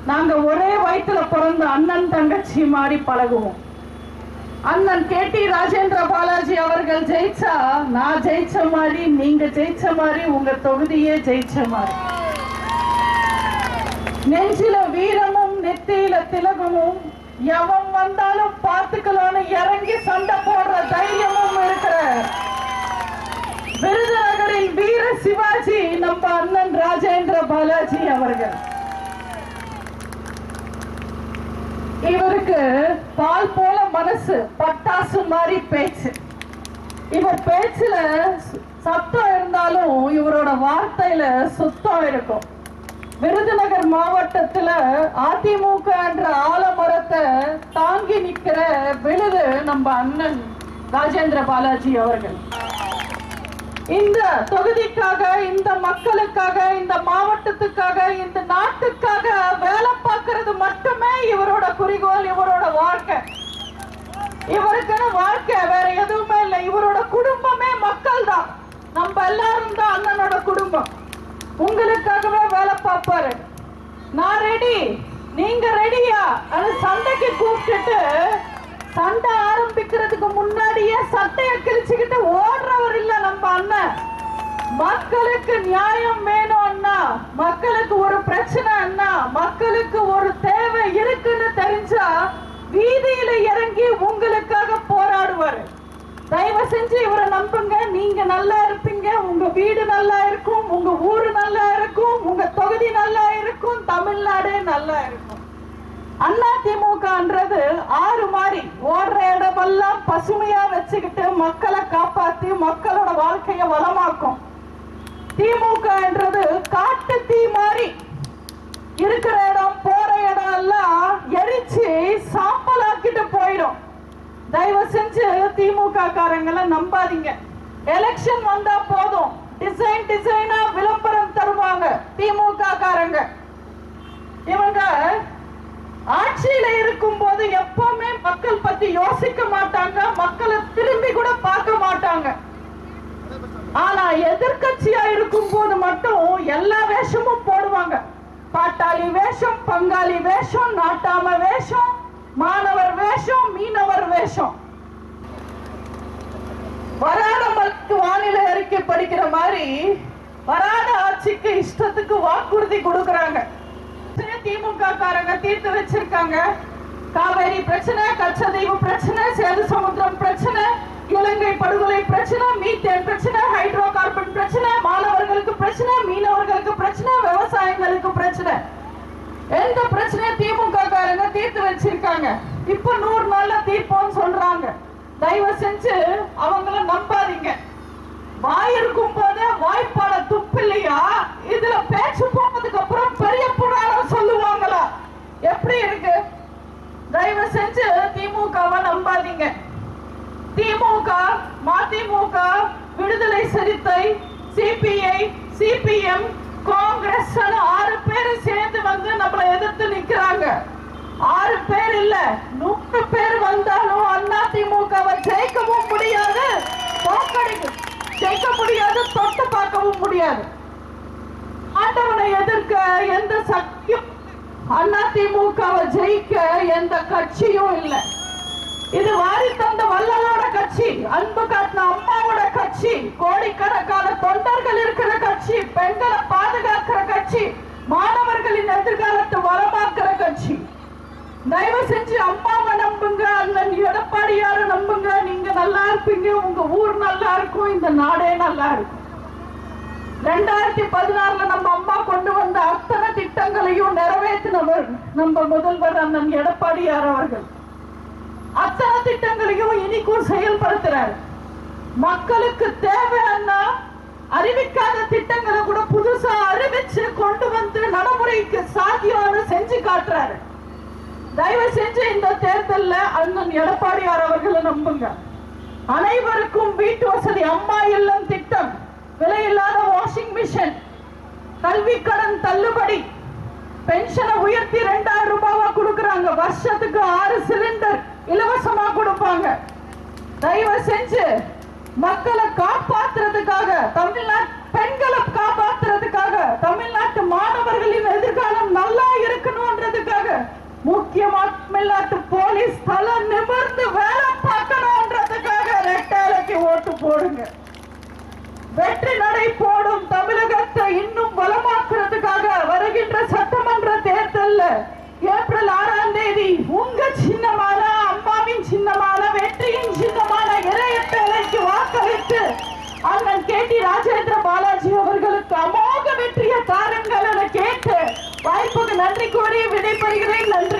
நாங்க ஒரே வயித்துல பிறந்த அண்ணன் தங்கச்சி மாதிரி பழகுவோம் அண்ணன் கே டி ராஜேந்திர பாலாஜி அவர்கள் ஜெயிச்சா நான் ஜெயிச்ச மாதிரி நீங்க ஜெயிச்ச மாதிரி உங்க தொகுதியே ஜெயிச்ச மாதிரி நெஞ்சில வீரமும் நெத்தியில திலகமும் எவன் வந்தாலும் பார்த்துக்கலாம்னு இறங்கி சண்டை போடுற தைரியமும் இருக்கிற விருதுநகரின் வீர சிவாஜி நம்ம அண்ணன் ராஜேந்திர பாலாஜி அவர்கள் இவருக்கு பால் போல மனசு பட்டாசு மாதிரி பேச்சு இவர் பேச்சுல ச- சத்தம் இருந்தாலும் இவரோட வார்த்தையில சுத்தம் இருக்கும் விருதுநகர் மாவட்டத்துல அதிமுக என்ற ஆலமரத்தை தாங்கி நிக்கிற விழுது நம்ம அண்ணன் ராஜேந்திர பாலாஜி அவர்கள் இந்த தொகுதிக்காக இந்த மக்களுக்காக இந்த மாவட்டத்துக்காக இந்த நாட்டுக்காக வேலை பார்க்கிறது மட்டுமே இவரோட குறிக்கோள் இவரோட வாழ்க்கை இவருக்குன்னு வாழ்க்கை வேற எதுவுமே இல்லை இவரோட குடும்பமே மக்கள் தான் நம்ம எல்லாரும் தான் அண்ணனோட குடும்பம் உங்களுக்காகவே வேலை பார்ப்பாரு நான் ரெடி நீங்க ரெடியா அது சண்டைக்கு கூப்பிட்டுட்டு சண்டை ஆரம்பிக்கிறதுக்கு முன்னாடியே சட்டைய கிழிச்சுக்கிட்டு ஓடுறவர் இல்ல நம்ம அண்ணன் மக்களுக்கு நியாயம் வேணும் அண்ணா மக்களுக்கு ஒரு பிரச்சனை அண்ணா மக்களுக்கு ஒரு தேவை இருக்குன்னு தெரிஞ்சா வீதியில இறங்கி உங்களுக்காக போராடுவாரு தயவு செஞ்சு இவரை நம்புங்க நீங்க நல்லா இருப்பீங்க உங்க வீடு நல்லா இருக்கும் உங்க ஊரு நல்லா இருக்கும் உங்க தொகுதி நல்லா இருக்கும் தமிழ்நாடே நல்லா இருக்கும் அண்ணா திமுகன்றது ஆறு மாதிரி ஓடுற இடமெல்லாம் பசுமையா வச்சுக்கிட்டு மக்களை காப்பாத்தி மக்களோட வாழ்க்கைய வளமாக்கும் திமுகன்றது காட்டு தீ மாதிரி இருக்கிற இடம் போற இடம் எல்லாம் எரிச்சு சாம்பலாக்கிட்டு போயிடும் தயவு செஞ்சு திமுக காரங்களை நம்பாதீங்க எலெக்ஷன் வந்தா போதும் டிசைன் டிசைனா விளம்பரம் தருவாங்க திமுக காரங்க இவங்க ஆட்சியில இருக்கும் போது எப்பவுமே மக்கள் பத்தி யோசிக்க மாட்டாங்க மக்களை திரும்பி கூட பார்க்க மாட்டாங்க ஆனா எதிர்க்கட்சியா இருக்கும் போது மட்டும் எல்லா வேஷமும் போடுவாங்க பாட்டாளி வேஷம் பங்காளி வேஷம் நாட்டாம வேஷம் மாணவர் வேஷம் மீனவர் வேஷம் வராத மலைக்கு வானிலை அறிக்கை படிக்கிற மாதிரி வராத ஆட்சிக்கு இஷ்டத்துக்கு வாக்குறுதி கொடுக்கறாங்க திமுக காரங்க தீர்த்து வச்சிருக்காங்க காவேரி பிரச்சனை கச்சதீவு பிரச்சனை சேது சமுத்திரம் பிரச்சனை இலங்கை படுகொலை பிரச்சனை மீத்தேன் பிரச்சனை ஹைட்ரோ கார்பன் பிரச்சனை மாணவர்களுக்கு பிரச்சனை மீனவர்களுக்கு பிரச்சனை விவசாயிகளுக்கு பிரச்சனை எந்த பிரச்சனையும் திமுக காரங்க தீர்த்து வச்சிருக்காங்க இப்ப நூறு நாள்ல தீர்ப்போம்னு சொல்றாங்க தயவு செஞ்சு அவங்கள நம்பாதீங்க வாய் இருக்கும் போதே வாய்ப்பாட துப்பு இல்லையா இதுல பேச்சு போனதுக்கு அப்புறம் பெரிய புராணம் சொல்லுவாங்களா எப்படி இருக்கு தயவு செஞ்சு திமுகவை நம்பாதீங்க திமுக மதிமுக விடுதலை சிறுத்தை சிபிஐ சிபிஎம் காங்கிரஸ் ஆறு பேர் சேர்ந்து வந்து நம்மளை எதிர்த்து நிக்கிறாங்க ஆறு பேர் இல்ல நூறு பேர் வந்தாலும் அண்ணா திமுகவை ஜெயிக்கவும் முடியாது தோக்கடிக்க ஜெயிக்க முடியாது தொட்டு பார்க்கவும் முடியாது ஆண்டவனை எதிர்க்க எந்த சக்தியும் அண்ணா திமுகவை ஜெயிக்க எந்த கட்சியும் இல்லை இது வாரி தந்த வள்ளலோட கட்சி அன்பு காட்டின அம்மாவோட கட்சி கோடிக்கணக்கான தொண்டர்கள் இருக்கிற கட்சி பெண்களை பாதுகாக்கிற கட்சி மாணவர்களின் எதிர்காலத்தை வளமாக்குற கட்சி தயவு செஞ்சு அம்மாவை நம்புங்க அண்ணன் எடப்பாடியார நம்புங்க நீங்க நல்லா இருப்பீங்க உங்க ஊர் நல்லா இருக்கும் இந்த நாடே நல்லா இருக்கும் ரெண்டாயிரத்தி பதினாறுல நம்ம அம்மா கொண்டு வந்த அத்தனை திட்டங்களையும் நிறைவேற்றினவர் நம்ம முதல்வர் அண்ணன் எடப்பாடியார் அவர்கள் அத்தனை திட்டங்களையும் இனிக்கும் செயல்படுத்துறாரு மக்களுக்கு தேவைன்னா அறிவிக்காத திட்டங்களை கூட புதுசா அறிவிச்சு கொண்டு வந்து நடைமுறைக்கு சாத்தியம்னு செஞ்சு காட்டுறாரு தயவு செஞ்சு இந்த தேர்தல்ல அண்ணன் எடப்பாடியார் அவர்களை நம்புங்க அனைவருக்கும் வீட்டு வசதி அம்மா இல்லம் திட்டம் விலையில்லாத வாஷிங் மிஷின் கல்வி கடன் தள்ளுபடி பென்ஷனை உயர்த்தி ரெண்டாயிரம் ரூபாவா கொடுக்கறாங்க வருஷத்துக்கு ஆறு சிலிண்டர் இலவசமா கொடுப்பாங்க தயவு செஞ்சு மக்களை காப்பாத்துறதுக்காக தமிழ்நாட்டு பெண்களை காப்பாத்துறதுக்காக தமிழ்நாட்டு மாணவர்களின் எதிர்காலம் நல்லா இருக்கணும்ன்றதுக்காக நடை போடும் தமிழகத்தை இன்னும் பலமாக்குறதுக்காக வருகின்ற சட்டமன்ற தேர்தல்ல ஏப்ரல் ஆறாம் தேதி உங்க சின்னமான அம்மாவின் சின்னமான வெற்றியின் சின்னமான இறையட்டலைக்கு வாக்களித்து அண்ணன் கே டி ராஜேந்திர பாலாஜி அவர்களுக்கு அமோக வெற்றியை தாருங்கள் என கேட்டு வாய்ப்புக்கு நன்றி கூறி விடைபெறுகிறேன் நன்றி